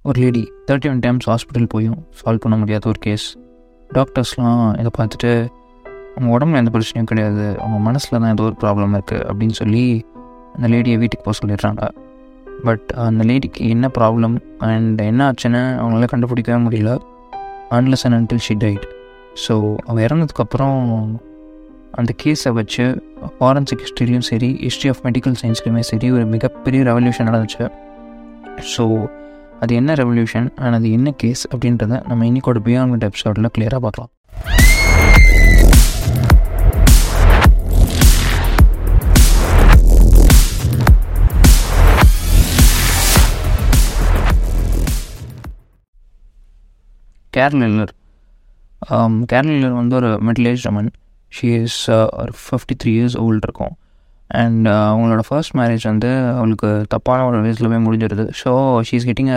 ஒரு lady thirty one times hospital போயும் solve பண்ண முடியாத ஒரு கேஸ் டாக்டர்ஸ்லாம் இதை பார்த்துட்டு அவங்க உடம்புல எந்த பிரச்சனையும் கிடையாது அவங்க மனசில் தான் ஏதோ ஒரு ப்ராப்ளம் இருக்குது அப்படின்னு சொல்லி அந்த லேடியை வீட்டுக்கு போக சொல்லிடுறாங்க பட் அந்த லேடிக்கு என்ன ப்ராப்ளம் அண்ட் என்ன ஆச்சுன்னு அவங்களால கண்டுபிடிக்கவே முடியல unless and until she died so அவள் இறந்ததுக்கப்புறம் அந்த கேஸை வச்சு ஃபாரன்சிக் ஹிஸ்ட்ரிலையும் சரி ஹிஸ்ட்ரி ஆஃப் மெடிக்கல் சயின்ஸ்லையுமே சரி ஒரு மிகப்பெரிய ரெவல்யூஷன் நடந்துச்சு ஸோ அது என்ன ரெவல்யூஷன் அண்ட் அது என்ன கேஸ் அப்படின்றத நம்ம இன்னைக்கோட பியாண்ட் எபிசோடில் கிளியராக பார்க்கலாம் கேரல் இல்லர் கேரல் இல்லர் வந்து ஒரு middle age woman she is ஒரு ஃபிஃப்டி த்ரீ இயர்ஸ் ஓல்டு இருக்கும் அண்ட் அவங்களோட ஃபர்ஸ்ட் மேரேஜ் வந்து அவளுக்கு தப்பான ஒரு வயசில் போய் முடிஞ்சிருது ஸோ ஷீ இஸ் கெட்டிங்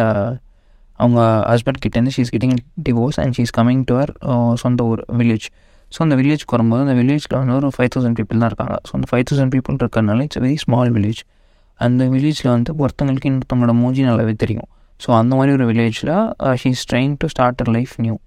அவங்க ஹஸ்பண்ட் கிட்டேருந்து she is getting divorce and she is coming to அவர் சொந்த ஊர் வில்லேஜ் ஸோ அந்த வில்லேஜ்க்கு வரும்போது அந்த வில்லேஜில் வந்து ஒரு ஃபைவ் தௌசண்ட் பீப்புள் தான் இருக்காங்க ஸோ அந்த ஃபைவ் தௌசண்ட் பீப்புள் இருக்கிறனால இட்ஸ் வெரி ஸ்மால் வில்லேஜ் அந்த வில்லேஜில் வந்து ஒருத்தங்களுக்கு இன்னொருத்தவங்களோட மூஞ்சி நல்லாவே தெரியும் ஸோ அந்த மாதிரி ஒரு வில்லேஜில் she is trying to start her life new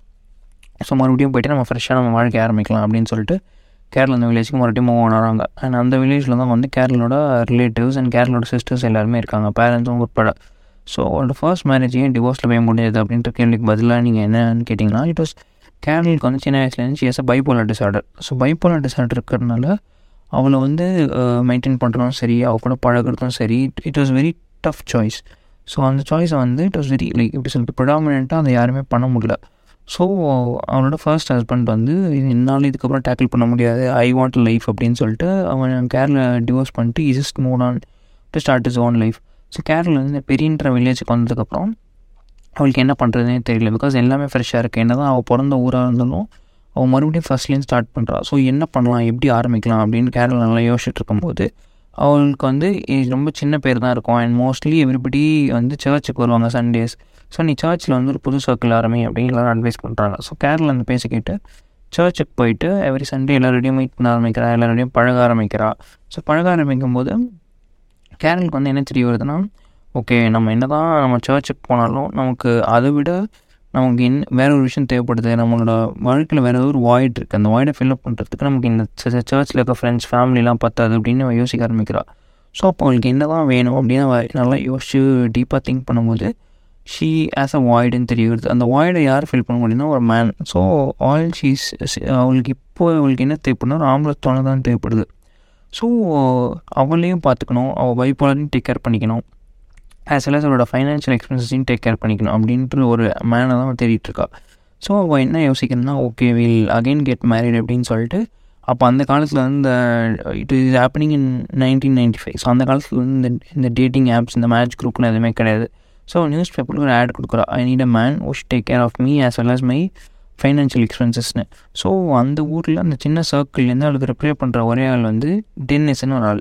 so மறுபடியும் போய்ட்டு நம்ம ஃப்ரெஷ்ஷாக நம்ம வாழ்க்கை ஆரம்பிக்கலாம் அப்படின்னு சொல்லிட்டு கேரளா அந்த வில்லேஜ்க்கு மறுபடியும் மூவ் வராங்க அண்ட் அந்த வில்லேஜில் தான் வந்து கேரளோட ரிலேட்டிவ்ஸ் அண்ட் கேரளோட சிஸ்டர்ஸ் எல்லாருமே இருக்காங்க பேரண்ட்ஸும் உட்பட ஸோ அவரோட ஃபர்ஸ்ட் மேரேஜ் ஏன் டிவோர்ஸில் போய் முடியாது அப்படின்ற கேள்விக்கு பதிலாக நீங்கள் என்னன்னு கேட்டிங்கன்னா இட் வாஸ் கேரளுக்கு வந்து சின்ன வயசுலேருந்து she is bipolar disorder so bipolar disorder இருக்கிறதுனால அவளை வந்து மெயின்டைன் பண்ணுறதும் சரி அவ கூட பழகிறதும் சரி it was very tough choice so அந்த சாய்ஸை வந்து இட் வாஸ் வெரி லைக் இப்படி சொல்லிட்டு ப்ரிடாமினண்ட்டாக அதை யாருமே பண்ண முடியல ஸோ அவனோட ஃபர்ஸ்ட் ஹஸ்பண்ட் வந்து என்னால் இதுக்கப்புறம் டேக்கிள் பண்ண முடியாது ஐ வாண்ட் லைஃப் அப்படின்னு சொல்லிட்டு அவன் கேரளா டிவோர்ஸ் பண்ணிட்டு is just move on to start is own life so கேரளா வந்து பெரியன்ற வில்லேஜுக்கு வந்ததுக்கப்புறம் அவளுக்கு என்ன பண்ணுறதுனே தெரியல பிகாஸ் எல்லாமே ஃப்ரெஷ்ஷாக இருக்குது என்ன தான் அவள் பிறந்த ஊராக இருந்தாலும் அவள் மறுபடியும் ஃபஸ்ட்லேருந்து ஸ்டார்ட் பண்ணுறா ஸோ என்ன பண்ணலாம் எப்படி ஆரம்பிக்கலாம் அப்படின்னு கேரளா நல்லா யோசிச்சுட்டு இருக்கும்போது அவளுக்கு வந்து ரொம்ப சின்ன பேர் தான் இருக்கும் அண்ட் மோஸ்ட்லி எவ்ரிபடி வந்து சர்ச்சுக்கு வருவாங்க சண்டேஸ் ஸோ நீ சர்ச்சில் வந்து ஒரு புது சர்க்கிள் ஆரம்பி அப்படின்னு எல்லாரும் அட்வைஸ் பண்ணுறாங்க ஸோ கேரளா அந்த பேச கேட்டு சர்ச்சுக்கு போயிட்டு எவ்ரி சண்டே எல்லாரோடையும் மீட் பண்ண ஆரம்பிக்கிறா எல்லாரோடையும் பழக ஆரம்பிக்கிறா ஸோ பழக ஆரம்பிக்கும் போது கேரளுக்கு வந்து என்ன தெரிய வருதுன்னா ஓகே நம்ம என்ன தான் நம்ம சர்ச்சுக்கு போனாலும் நமக்கு அதை விட நமக்கு என் வேற ஒரு விஷயம் தேவைப்படுது நம்மளோட வாழ்க்கையில் வேறு ஏதோ ஒரு வாய்ட் இருக்குது அந்த வாய்டை ஃபில்அப் பண்ணுறதுக்கு நமக்கு இந்த சர்ச்சில் இருக்க ஃப்ரெண்ட்ஸ் ஃபேமிலிலாம் பத்தாது அப்படின்னு யோசிக்க ஆரம்பிக்கிறா ஸோ அப்போ அவங்களுக்கு என்ன தான் வேணும் அப்படின்னு நல்லா யோசிச்சு டீப்பாக திங்க் பண்ணும்போது ஷீ ஆஸ் அ வாய்டுன்னு தெரியுது அந்த வாய்டை யார் ஃபில் பண்ண முடியும்னா ஒரு மேன் ஸோ ஆல் ஷீஸ் அவளுக்கு இப்போ அவளுக்கு என்ன தேவைப்படுனா ஒரு ஆம்பளை துணை தான் தேவைப்படுது ஸோ அவளையும் பார்த்துக்கணும் அவள் பைப்போலையும் டேக் கேர் பண்ணிக்கணும் ஆஸ் வெல் அஸ் அவளோட ஃபைனான்ஷியல் எக்ஸ்பென்சஸையும் டேக் கேர் பண்ணிக்கணும் அப்படின்ற ஒரு மேனை தான் அவள் தேடிட்டு இருக்கா ஸோ அவள் என்ன யோசிக்கிறதுனா okay will again get married அப்படின்னு சொல்லிட்டு அப்போ அந்த காலத்தில் வந்து இந்த it is happening in nineteen ninety five so அந்த காலத்தில் வந்து இந்த இந்த டேட்டிங் ஆப்ஸ் இந்த மேட்ச் குரூப்னு எதுவுமே கிடையாது ஸோ நியூஸ் பேப்பரில் ஒரு ஆட் கொடுக்குறா ஐ நீட் அ மேன் ஒஷ் take care of me as well as my financial எக்ஸ்பென்சஸ்னு ஸோ அந்த ஊரில் அந்த சின்ன சர்க்கிள்லேருந்து அவளுக்கு ரிப்ளை பண்ணுற ஒரே ஆள் வந்து டென்னிஸ்னு ஒரு ஆள்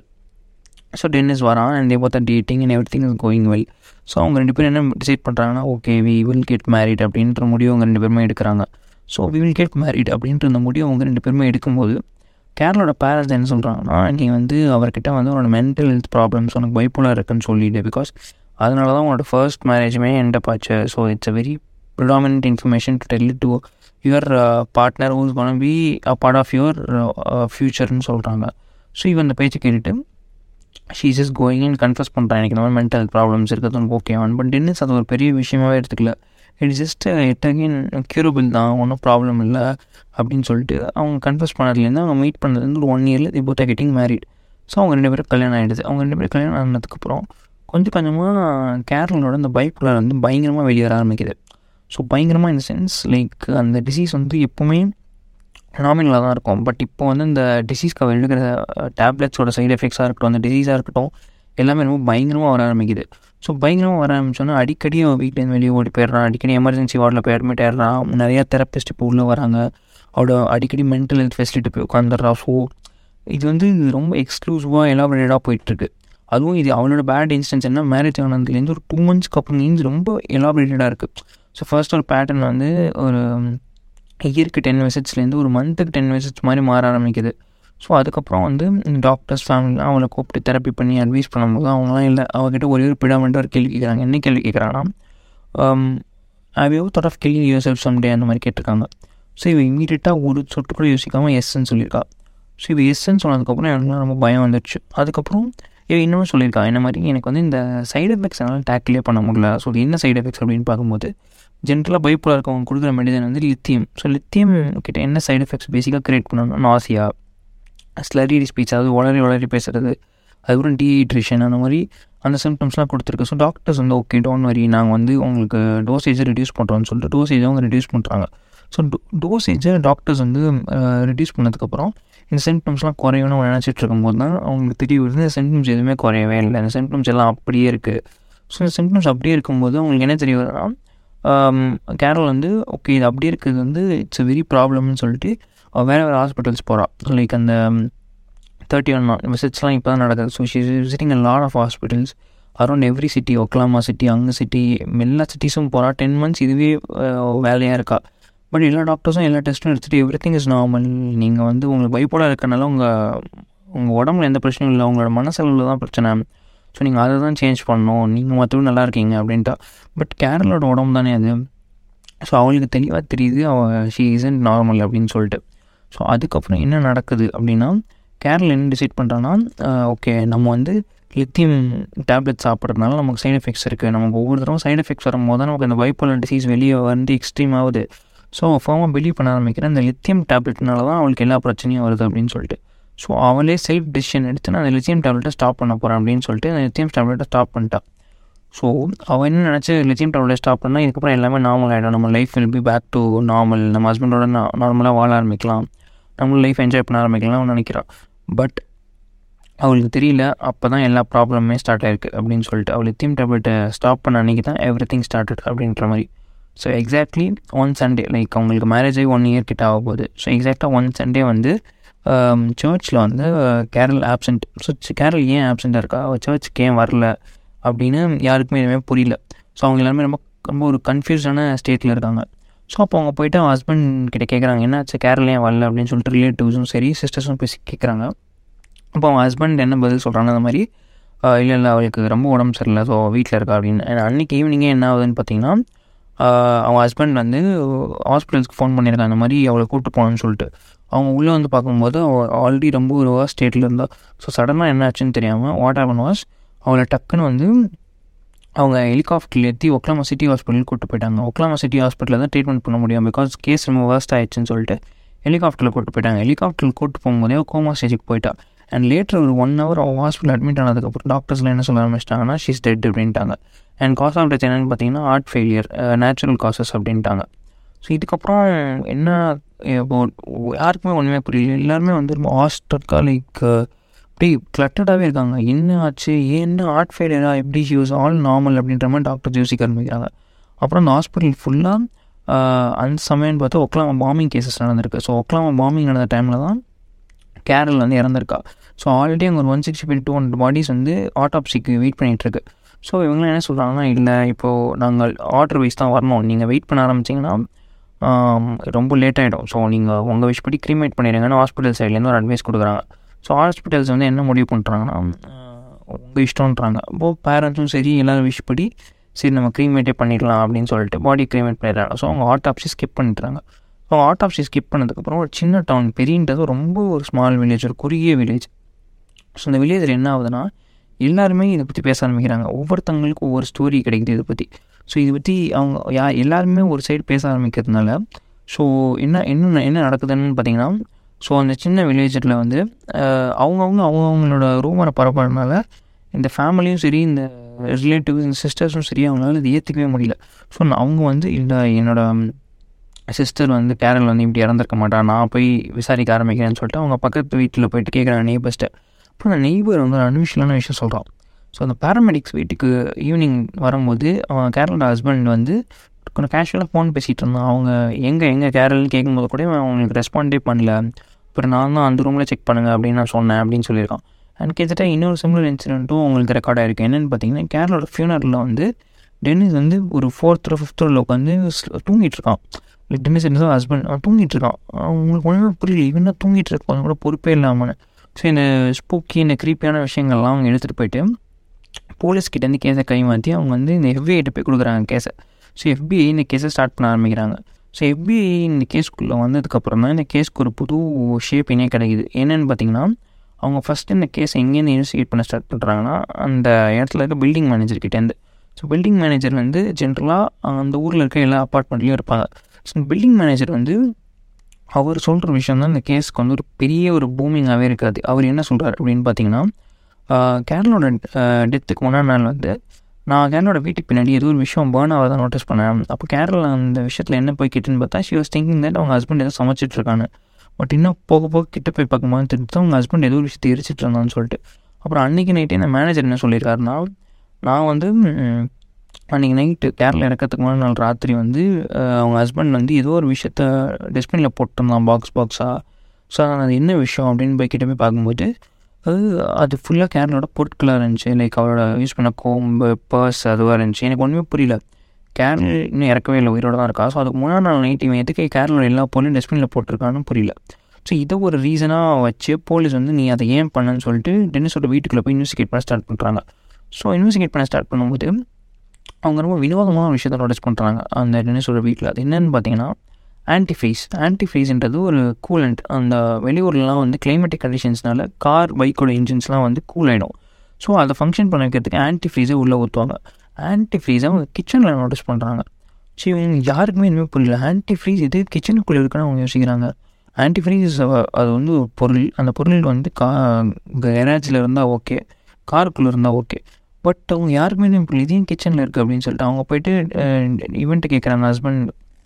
ஸோ டென்னிஸ் வரான் and they dating and everything is going well so அவங்க ரெண்டு பேரும் என்ன டிசைட் பண்ணுறாங்கன்னா okay we will get married அப்படின்ற முடிவு அவங்க ரெண்டு பேருமே எடுக்கிறாங்க so we will get married அப்படின்ற அந்த முடிவு அவங்க ரெண்டு பேருமே எடுக்கும்போது கேரளோட பேரண்ட்ஸ் என்ன சொல்கிறாங்கன்னா நீ வந்து அவர்கிட்ட வந்து உன்னோட மென்டல் ஹெல்த் ப்ராப்ளம்ஸ் உனக்கு பைப்போலாக இருக்குன்னு சொல்லிட்டு பிகாஸ் அதனால தான் உன்னோட ஃபர்ஸ்ட் மேரேஜுமே எண்டப் ஆச்சு so it's a very predominant information to tell to your partner who's gonna be a part of your ஃப்யூச்சர்னு சொல்கிறாங்க ஸோ இவன் அந்த பேச்சு கேட்டுட்டு she is going and confuse பண்ணுறான் எனக்கு இந்த மாதிரி மென்டல் ப்ராப்ளம்ஸ் இருக்கிறது உனக்கு ஓகே ஆன் பட் டென்னிஸ் அது ஒரு பெரிய விஷயமாகவே எடுத்துக்கல it's just it again curable தான் ஒன்றும் ப்ராப்ளம் இல்லை அப்படின்னு சொல்லிட்டு அவங்க கன்ஃபஸ் பண்ணதுலேருந்து அவங்க மீட் பண்ணதுலேருந்து ஒரு ஒன் இயரில் they both getting married so அவங்க ரெண்டு பேரும் கல்யாணம் ஆகிடுது அவங்க ரெண்டு பேரும் கல்யாணம் ஆனதுக்கப்புறம் கொஞ்சம் கொஞ்சமாக கேரளோட அந்த பைக்குலர் வந்து பயங்கரமாக வெளியே வர ஆரம்பிக்குது ஸோ பயங்கரமாக இந்த சென்ஸ் லைக் அந்த டிசீஸ் வந்து எப்போவுமே நாமினலாக தான் இருக்கும் பட் இப்போ வந்து இந்த டிசீஸ்க்கு அவர் எடுக்கிற டேப்லெட்ஸோட சைடு எஃபெக்ட்ஸாக இருக்கட்டும் அந்த டிசீஸாக இருக்கட்டும் எல்லாமே ரொம்ப பயங்கரமாக வர ஆரம்பிக்குது ஸோ பயங்கரமாக வர ஆரம்பிச்சோன்னா அடிக்கடி அவன் வீட்டிலேருந்து வெளியே ஓடி போயிடுறான் அடிக்கடி எமர்ஜென்சி வார்டில் போய் அட்மிட் ஆயிடுறான் நிறையா தெரப்பிஸ்ட் இப்போ உள்ளே வராங்க அவரோட அடிக்கடி மென்டல் ஹெல்த் ஃபெசிலிட்டி போய் உட்காந்துடுறா ஸோ இது வந்து ரொம்ப எக்ஸ்க்ளூசிவாக எலாபரேட்டாக போயிட்டுருக்கு அதுவும் இது அவனோட பேட் இன்ஸ்டன்ஸ் என்ன மேரேஜ் ஆனதுலேருந்து ஒரு டூ மந்த்ஸ்க்கு அப்புறம் மீன்ஸ் ரொம்ப எலாபரேட்டடாக இருக்குது ஸோ ஃபர்ஸ்ட் ஒரு பேட்டர்ன் வந்து ஒரு இயருக்கு டென் விசிட்ஸ்லேருந்து ஒரு மந்த்துக்கு டென் விசிட்ஸ் மாதிரி மாற ஆரம்பிக்குது ஸோ அதுக்கப்புறம் வந்து டாக்டர்ஸ் ஃபேமிலிலாம் அவளை கூப்பிட்டு தெரப்பி பண்ணி அட்வைஸ் பண்ணும்போது அவங்களாம் இல்லை அவகிட்ட ஒரே ஒரு பிடாமெண்ட்டாக ஒரு கேள்வி கேட்குறாங்க என்ன கேள்வி கேட்குறாங்கன்னா how you thought of killing yourself someday அந்த மாதிரி கேட்டிருக்காங்க ஸோ இவ இமீடியட்டாக ஒரு சொட்டு கூட யோசிக்காமல் எஸ்ன்னு சொல்லியிருக்கா ஸோ இவ எஸ்ன்னு சொன்னதுக்கப்புறம் எனக்குலாம் ரொம்ப பயம் வந்துடுச்சு அதுக்கப்புறம் இவ இன்னமும் சொல்லியிருக்கா என்ன மாதிரி எனக்கு வந்து இந்த சைடு எஃபெக்ட்ஸ் என்னால் டேக்கிளே பண்ண முடியல ஸோ இது என்ன சைடு எஃபெக்ட்ஸ் அப்படின்னு பார்க்கும்போது ஜென்ரலாக பைப்பில் இருக்கவங்க கொடுக்குற மெடிசன் வந்து லித்தியம் ஸோ லித்தியம் கிட்ட என்ன சைடு எஃபெக்ட்ஸ் பேசிக்காக க்ரியேட் பண்ணணும்னா நாசியா ஸ்லரி ஸ்பீச் அதாவது உளறி உளறி பேசுகிறது அதுக்கப்புறம் டீஹைட்ரேஷன் அந்த மாதிரி அந்த சிம்டம்ஸ்லாம் கொடுத்துருக்கு ஸோ டாக்டர்ஸ் வந்து ஓகே டோன்ட் வரி நாங்கள் வந்து உங்களுக்கு டோசேஜை ரெடியூஸ் பண்ணுறோம்னு சொல்லிட்டு டோசேஜை அவங்க ரெடியூஸ் பண்ணுறாங்க ஸோ டோ டோசேஜை டாக்டர்ஸ் வந்து ரெடியூஸ் பண்ணதுக்கப்புறம் இந்த சிம்டம்ஸ்லாம் குறையும்னு அவங்க நினச்சிட்டு இருக்கும்போது தான் அவங்களுக்கு தெரிய வருது இந்த சிம்டம்ஸ் எதுவுமே குறையவே இல்லை இந்த சிம்டம்ஸ் எல்லாம் அப்படியே இருக்குது ஸோ இந்த சிம்டம்ஸ் அப்படியே இருக்கும்போது அவங்களுக்கு என்ன தெரிய வருதுன்னா கேரள் வந்து ஓகே இது அப்படியே இருக்கிறது வந்து இட்ஸ் அ வெரி ப்ராப்ளம்னு சொல்லிட்டு வேறு வேறு ஹாஸ்பிட்டல்ஸ் போகிறா லைக் அந்த தேர்ட்டி ஒன் விசிட்ஸ்லாம் இப்போ தான் நடக்குது so she visiting a lot of hospitals around every city Oklahoma city அங்கே சிட்டி எல்லா சிட்டிஸும் போகிறா டென் மந்த்ஸ் இதுவே வேலையாக இருக்கா பட் எல்லா டாக்டர்ஸும் எல்லா டெஸ்ட்டும் எடுத்துகிட்டு எவ்ரி திங் இஸ் நார்மல் நீங்கள் வந்து உங்களுக்கு பைப்போலாக இருக்கனால உங்கள் உங்கள் உடம்புல எந்த பிரச்சனையும் இல்லை உங்களோட மனசளவில் தான் பிரச்சனை ஸோ நீங்கள் அதை தான் சேஞ்ச் பண்ணணும் நீங்கள் மற்றபடி நல்லா இருக்கீங்க அப்படின்ட்டா பட் கேரளோட உடம்பு தானே அது ஸோ அவளுக்கு தெளிவாக தெரியுது அவள் ஷீ இசன்ட் நார்மல் அப்படின்னு சொல்லிட்டு ஸோ அதுக்கப்புறம் என்ன நடக்குது அப்படின்னா கேரள் என்ன டிசைட் பண்ணுறான்னா ஓகே நம்ம வந்து லித்தியம் டேப்லெட் சாப்பிட்றதுனால நமக்கு சைடு எஃபெக்ட்ஸ் இருக்குது நமக்கு ஒவ்வொரு தடவை சைடு எஃபெக்ட்ஸ் வரும்போது தான் நமக்கு அந்த பைப்போலர் டிசீஸ் வெளியே வந்து எக்ஸ்ட்ரீம் ஆகுது ஸோ ஃபார்மாக பிலீவ் பண்ண ஆரம்பிக்கிறேன் இந்த லித்தியம் டேப்லெட்னால தான் அவளுக்கு எல்லா பிரச்சனையும் வருது அப்படின்னு சொல்லிட்டு ஸோ அவளே செல்ஃப் டிசிஷன் எடுத்து நான் அந்த லித்தியம் டேப்லெட்டை ஸ்டாப் பண்ண போகிறேன் அப்படின்னு சொல்லிட்டு அந்த லித்தியம் டேப்லெட்டை ஸ்டாப் பண்ணிட்டான் ஸோ அவன் என்ன நினச்சி லித்தியம் டேப்லெட் ஸ்டாப் பண்ணால் இதுக்கப்புறம் எல்லாமே நார்மல் ஆகிடும் நம்ம life will be back to normal நம்ம ஹஸ்பண்டோட நார்மலாக வாழ ஆரம்பிக்கலாம் நம்ம லைஃப் என்ஜாய் பண்ண ஆரம்பிக்கலாம் அவன் நினைக்கிறான் பட் அவளுக்கு தெரியல அப்போ தான் எல்லா ப்ராப்ளமே ஸ்டார்ட் ஆயிருக்கு அப்படின்னு சொல்லிட்டு அவள் லித்தியம் டேப்லெட்டை ஸ்டாப் பண்ண அன்றைக்கி தான் எவ்ரி திங் ஸ்டார்டட் அப்படின்ற மாதிரி so exactly one Sunday like அவங்களுக்கு மேரேஜ் ஆகி ஒன் இயர் கிட்ட ஆக போகுது ஸோ எக்ஸாக்டாக ஒன் சண்டே வந்து சர்ச்சில் வந்து கேரள் ஆப்சண்ட் ஸோ கேரள் ஏன் ஆப்சண்ட்டாக இருக்கா அவள் சர்ச்சுக்கு ஏன் வரல அப்படின்னு யாருக்குமே எதுவுமே புரியல ஸோ அவங்க எல்லாருமே ரொம்ப ரொம்ப ஒரு கன்ஃபியூஸான ஸ்டேட்டில் இருக்காங்க ஸோ அப்போ அவங்க போயிட்டு அவன் ஹஸ்பண்ட் கிட்ட கேட்குறாங்க என்னாச்சு கேரள் ஏன் வரல அப்படின்னு சொல்லிட்டு ரிலேட்டிவ்ஸும் சரி சிஸ்டர்ஸும் பேசி கேட்குறாங்க அப்போ அவன் ஹஸ்பண்ட் என்ன பதில் சொல்கிறாங்க அந்த மாதிரி இல்லை இல்லை அவளுக்கு ரொம்ப உடம்பு சரியில்லை ஸோ வீட்டில் இருக்கா அப்படின்னு அன்றைக்கி ஈவினிங்கே என்ன ஆகுதுன்னு பார்த்தீங்கன்னா அவன் ஹஸ்பண்ட் வந்து ஹாஸ்பிட்டல்ஸ்க்கு ஃபோன் பண்ணியிருக்காங்க அந்த மாதிரி அவளை கூப்பிட்டு போகணும்னு சொல்லிட்டு அவங்க உள்ளே வந்து பார்க்கும்போது அவள் ஆல்ரெடி ரொம்ப ஒரு வாஸ் ஸ்டேட்டில் இருந்தால் ஸோ சடனாக என்ன ஆச்சுன்னு தெரியாமல் வாட் ஹேப்பன் வாஸ் அவளை டக்குன்னு வந்து அவங்க ஹெலிகாப்டரில் ஏற்றி ஒக்லாமா சிட்டி ஹாஸ்பிட்டலுக்கு கூப்பிட்டு போயிட்டாங்க ஒக்லாமா சிட்டி ஹாஸ்பிட்டலில் தான் ட்ரீட்மெண்ட் பண்ண முடியும் பிகாஸ் கேஸ் ரொம்ப வேர்ஸ்ட் ஆயிடுச்சுன்னு சொல்லிட்டு ஹெலிகாப்டரில் கூப்பிட்டு போயிட்டாங்க ஹெலிகாப்டரில் கூப்பிட்டு போகும்போதே கோமா ஸ்டேஜுக்கு போயிட்டா அண்ட் லேட்டர் ஒரு ஒன் ஹவர் அவள் ஹாஸ்பிட்டல் அட்மிட் ஆனதுக்கப்புறம் டாக்டர்ஸ்லாம் என்ன சொல்ல ஆரம்பிச்சிட்டாங்கன்னா ஷீஸ் டெட் அப்படின்ட்டாங்க அண்ட் காஸ் ஆஃப் டெத் என்னென்னு பார்த்தீங்கன்னா ஹார்ட் ஃபெயிலியர் நேச்சுரல் காசஸ் அப்படின்ட்டாங்க ஸோ இதுக்கப்புறம் என்ன யாருக்குமே ஒன்றுமே புரியல எல்லாருமே வந்து ரொம்ப ஹாஸ்டர்க்காக லைக் அப்படியே கிளட்டடாகவே இருக்காங்க என்ன ஆச்சு என்ன ஹார்ட் ஃபெயிலியரா எப்படி யூஸ் ஆல் நார்மல் அப்படின்ற மாதிரி டாக்டர் யோசிக்க ஆரம்பிக்கிறாங்க அப்புறம் அந்த ஹாஸ்பிட்டல் ஃபுல்லாக அந்த சமயம்னு பார்த்தா ஒக்லாமா பாம்பிங் கேசஸ் நடந்திருக்கு ஸோ ஒக்லாமா பாம்பிங் நடந்த டைமில் தான் கேரள் வந்து இறந்துருக்கா ஸோ ஆல்ரெடி அங்கே ஒரு one sixty five two hundred bodies வந்து ஆட்டாப்சிக்கு வெயிட் பண்ணிகிட்ருக்கு ஸோ இவங்களாம் என்ன சொல்கிறாங்கன்னா இல்லை இப்போது நாங்கள் ஆர்டர் வைஸ் தான் வரணும் நீங்கள் வெயிட் பண்ண ஆரம்பிச்சிங்கன்னா ரொம்ப லேட் ஆகிடும் ஸோ நீங்கள் உங்கள் விஷ் படி க்ரீமேட் பண்ணிடுங்கன்னு ஹாஸ்பிட்டல் சைட்லேருந்து ஒரு அட்வைஸ் கொடுக்குறாங்க ஸோ ஹாஸ்பிட்டல்ஸ் வந்து என்ன முடிவு பண்ணுறாங்கன்னா உங்கள் இஷ்டம்ன்றாங்க அப்போது பேரண்ட்ஸும் சரி எல்லோரும் விஷ் படி சரி நம்ம க்ரீமேட்டே பண்ணிடலாம் அப்படின்னு சொல்லிட்டு பாடி க்ரீமேட் பண்ணிடுறாங்க ஸோ அவங்க ஆட்டாப்சி ஸ்கிப் பண்ணிட்டுறாங்க ஸோ ஆட்டாப்சி ஸ்கிப் பண்ணதுக்கப்புறம் ஒரு சின்ன டவுன் பெரியன்றது ரொம்ப ஒரு ஸ்மால் வில்லேஜ் ஒரு குறுகிய வில்லேஜ் ஸோ இந்த வில்லேஜில் என்ன ஆகுதுன்னா எல்லாருமே இதை பற்றி பேச ஆரம்பிக்கிறாங்க ஒவ்வொருத்தவங்களுக்கும் ஒவ்வொரு ஸ்டோரி கிடைக்குது இதை பற்றி ஸோ இதை பற்றி அவங்க யா எல்லாருமே ஒரு சைடு பேச ஆரம்பிக்கிறதுனால ஸோ என்ன என்ன என்ன நடக்குதுன்னு பார்த்தீங்கன்னா ஸோ அந்த சின்ன வில்லேஜில் வந்து அவங்கவுங்க அவங்கவுங்களோட ரூமரை பரப்புறதுனால இந்த ஃபேமிலியும் சரி இந்த ரிலேட்டிவ்ஸ் இந்த சிஸ்டர்ஸும் சரி அவங்களால இது ஏற்றுக்கவே முடியல ஸோ அவங்க வந்து இல்லை என்னோடய சிஸ்டர் வந்து கேரள் வந்து இப்படி இறந்துருக்க மாட்டா நான் போய் விசாரிக்க ஆரம்பிக்கிறேன்னு சொல்லிட்டு அவங்க பக்கத்து வீட்டில் போயிட்டு கேட்குறாங்க நெய்பர்ஸ்ட்டை அப்புறம் அந்த நெய்பர் வந்து ஒரு அன்விஷலான விஷயம் சொல்கிறான் ஸோ அந்த பேராமெடிக்ஸ் வீட்டுக்கு ஈவினிங் வரும்போது அவன் கேரளோட ஹஸ்பண்ட் வந்து கொஞ்சம் கேஷுவலாக ஃபோன் பேசிகிட்டு இருந்தான் அவங்க எங்கே எங்கே கேரள்னு கேட்கும்போது கூட அவங்களுக்கு ரெஸ்பாண்டே பண்ணல அப்புறம் நான் தான் அந்த ரூமில் செக் பண்ணுங்கள் அப்படின்னு நான் சொன்னேன் அப்படின்னு சொல்லியிருக்கான் அண்ட் கிட்டத்தட்ட இன்னொரு சிமிலர் இன்சிடென்ட்டும் உங்களுக்கு ரெக்கார்ட் ஆகிருக்கு என்னென்னு பார்த்தீங்கன்னா கேரளோட ஃபியூனரில் வந்து டென்னிஸ் வந்து ஒரு ஃபோர்த்தோ ஃபிஃப்த்தோ உட்காந்து தூங்கிட்டு இருக்கான் லைக் டென்னிஸ் என்ன ஹஸ்பண்ட் அவன் தூங்கிட்டு இருக்கான் அவங்களுக்கு ஒன்றுமே புரியல இவன் தான் தூங்கிட்டு இருக்கான் கூட பொறுப்பே இல்லாமல் ஸோ இந்த ஸ்பூக்கி இந்த க்ரீப்பியான விஷயங்கள்லாம் அவங்க எடுத்துகிட்டு போயிட்டு போலீஸ்கிட்டேருந்து கேஸை கை மாற்றி அவங்க வந்து இந்த எஃப்ஐகிட்ட போய் கொடுக்குறாங்க கேஸை ஸோ எஃபிஐ இந்த கேஸை ஸ்டார்ட் பண்ண ஆரம்பிக்கிறாங்க ஸோ எஃபிஐ இந்த கேஸ்க்குள்ளே வந்ததுக்கப்புறம் தான் இந்த கேஸ்க்கு ஒரு புது ஷேப்பினே கிடைக்குது என்னென்னு பார்த்தீங்கன்னா அவங்க ஃபஸ்ட்டு இந்த கேஸை எங்கேருந்து இன்வெஸ்டிகேட் பண்ண ஸ்டார்ட் பண்ணுறாங்கன்னா அந்த இடத்துல இருக்க பில்டிங் மேனேஜர்கிட்டேருந்து ஸோ பில்டிங் மேனேஜர் வந்து ஜென்ரலாக அந்த ஊரில் இருக்க எல்லா அப்பார்ட்மெண்ட்லேயும் இருப்பாங்க ஸோ பில்டிங் மேனேஜர் வந்து அவர் சொல்கிற விஷயம் தான் இந்த கேஸ்க்கு வந்து ஒரு பெரிய ஒரு பூமிங்காகவே இருக்காது அவர் என்ன சொல்கிறார் அப்படின்னு பார்த்தீங்கன்னா கேரளோட டெத்துக்கு முன்னாடி நாள் வந்து நான் கேரளோட வீட்டுக்கு பின்னாடி ஏதோ ஒரு விஷயம் பேர்ன் ஆகிறத நோட்டீஸ் பண்ணேன் அப்போ கேரளா அந்த விஷயத்தில் என்ன போய் கிட்டுன்னு பார்த்தா ஷி வாஸ் திங்கிங் தட் அவங்க ஹஸ்பண்ட் ஏதோ சமைச்சிட்டு இருக்காங்க பட் இன்னும் போக போக கிட்ட போய் பார்க்கும்போது தெரிஞ்சு அவங்க ஹஸ்பண்ட் ஏதோ ஒரு விஷயத்தை எரிச்சிட்டு இருந்தான்னு சொல்லிட்டு அப்புறம் அன்றைக்கி நைட்டே இந்த மேனேஜர் என்ன சொல்லியிருக்காருன்னா நான் வந்து அன்றைக்கி நைட்டு கேரளா இறக்கிறதுக்கு முன்னாடி நாள் ராத்திரி வந்து அவங்க ஹஸ்பண்ட் வந்து ஏதோ ஒரு விஷயத்த டஸ்ட்பினில் போட்டிருந்தான் பாக்ஸ் பாக்ஸாக ஸோ அது என்ன விஷயம் அப்படின்னு போய் கிட்ட போய் பார்க்கும்போது அது அது ஃபுல்லாக கேரளோட பொருட்களாக இருந்துச்சு லைக் அவரோட யூஸ் பண்ண கோம்பு பர்ஸ் அதுவாக இருந்துச்சு எனக்கு ஒன்றுமே புரியல கேரள இன்னும் இறக்கவே இல்லை உயிரோட தான் இருக்கா ஸோ அதுக்கு முன்னாடி நாள் நைட் இவன் எதுக்கு கேரளோட எல்லா பொருளும் டஸ்ட்பினில் போட்டிருக்கான்னு புரியல ஸோ இதை ஒரு ரீசனாக வச்சு போலீஸ் வந்து நீ அதை ஏன் பண்ணன்னு சொல்லிட்டு டென்னிஸோட வீட்டுக்குள்ளே போய் இன்வெஸ்டிகேட் பண்ண ஸ்டார்ட் பண்ணுறாங்க ஸோ இன்வெஸ்டிகேட் பண்ண ஸ்டார்ட் பண்ணும்போது அவங்க ரொம்ப வினோதமான விஷயத்த நோட்டீஸ் பண்ணுறாங்க அந்த டென்னிஸோட வீட்டில் அது என்னென்னு பார்த்தீங்கன்னா ஆன்டிஃப்ரீஸ் ஆன்டிஃப்ரீஸ்ன்றது ஒரு கூலண்ட் அந்த வெளியூர்லலாம் வந்து கிளைமேட்டிக் கண்டிஷன்ஸ்னால கார் பைக்கோட இன்ஜின்ஸ்லாம் வந்து கூல் ஆகிடும் ஸோ அதை ஃபங்க்ஷன் பண்ண வைக்கிறதுக்கு ஆன்டிஃப்ரீஸை உள்ளே ஊற்றுவாங்க ஆன்டிஃப்ரீஸை அவங்க கிச்சனில் நோட்டீஸ் பண்ணுறாங்க ஸோ இவங்க யாருக்குமே எதுவுமே புரியல ஆன்டிஃப்ரீஸ் இது கிச்சனுக்குள்ளே இருக்குன்னு அவங்க யோசிக்கிறாங்க ஆன்டிஃப்ரீஸ் அது வந்து ஒரு பொருள் அந்த பொருள் வந்து கா கராஜில் இருந்தால் ஓகே காருக்குள்ளே இருந்தால் ஓகே பட் அவங்க யாருக்குமே புரியல இதையும் கிச்சனில் இருக்குது அப்படின்னு சொல்லிட்டு அவங்க போயிட்டு ஈவெண்ட்டு கேட்குறாங்க ஹஸ்பண்ட்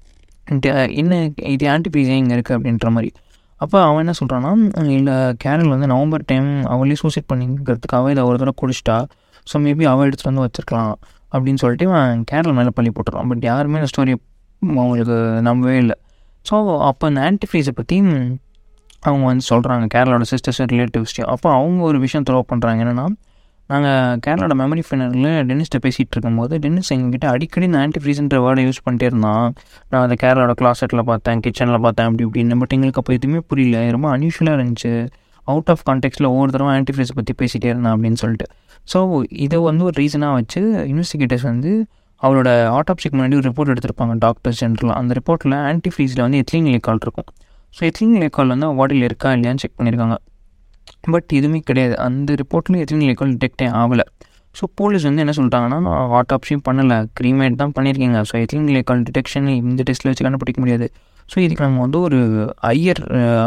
என்ன இது ஆன்டிபீஸ் இங்கே இருக்குது அப்படின்ற மாதிரி அப்போ அவன் என்ன சொல்கிறான்னா இல்லை கேரள் வந்து நவம்பர் டைம் அவளே சூசைட் பண்ணிக்கிறதுக்காக இதை ஒரு தடவை குடிச்சிட்டா ஸோ மேபி அவள் எடுத்துகிட்டு வந்து வச்சிருக்கலாம் அப்படின்னு சொல்லிட்டு அவன் கேரள் மேலே பள்ளி போட்டுருவான் பட் யாருமே இந்த ஸ்டோரி அவங்களுக்கு நம்பவே இல்லை ஸோ அப்போ அந்த ஆன்டிஃப்ரீஸை பற்றி அவங்க வந்து சொல்கிறாங்க கேரளாவோட சிஸ்டர்ஸ் ரிலேட்டிவ்ஸ்டையும் அப்போ அவங்க ஒரு விஷயம் த்ரோ பண்ணுறாங்க என்னென்னா நாங்கள் கேரளாவோட மெமரி ஃபைனரில் டென்னிஸ்ட்டை பேசிகிட்டு இருக்கும்போது டென்னிஸ் எங்ககிட்ட அடிக்கடி இந்த ஆன்டிஃப்ரீஸ்ன்ற வேர்டை யூஸ் பண்ணிட்டே இருந்தான் நான் அந்த கேரளாவோட கிளாசெட்டில் பார்த்தேன் கிச்சனில் பார்த்தேன் அப்படி இப்படின்னு பட் எங்களுக்கு அப்போ எதுவுமே புரியல ரொம்ப அன்யூஷுவலாக இருந்துச்சு அவுட் ஆஃப் கான்டெக்ட்டில் ஒவ்வொரு தடவை ஆன்டிஃப்ரீஸை பற்றி பேசிகிட்டே இருந்தான் அப்படின்னு சொல்லிட்டு ஸோ இதை வந்து ஒரு ரீசனாக வச்சு இன்வெஸ்டிகேட்டர்ஸ் வந்து அவரோட ஆட்டோப்சிக்கு முன்னாடி ஒரு ரிப்போர்ட் எடுத்திருப்பாங்க டாக்டர்ஸ் ஜென்ரல் அந்த ரிப்போர்ட்டில் ஆன்டிஃப்ரீஸில் வந்து எத்லிங் லேக்கால் இருக்கும் ஸோ எத்லிங் லேக்கால் வந்து பாடியில் இருக்கா இல்லையான்னு செக் பண்ணியிருக்காங்க பட் எதுவுமே கிடையாது அந்த ரிப்போர்ட்லேயும் எத்தனை லேக்கால் டிடெக்டே ஆகலை ஸோ போலீஸ் வந்து என்ன சொல்லிட்டாங்கன்னா நான் ஆட்டாப்சியும் பண்ணலை க்ரீமேட் தான் பண்ணியிருக்கீங்க ஸோ எத்திலிங் லேக்கால் டிடெக்ஷன் இந்த டெஸ்ட்டில் வச்சு கண்டுபிடிக்க முடியாது ஸோ இதுக்கு நம்ம வந்து ஒரு ஐயர்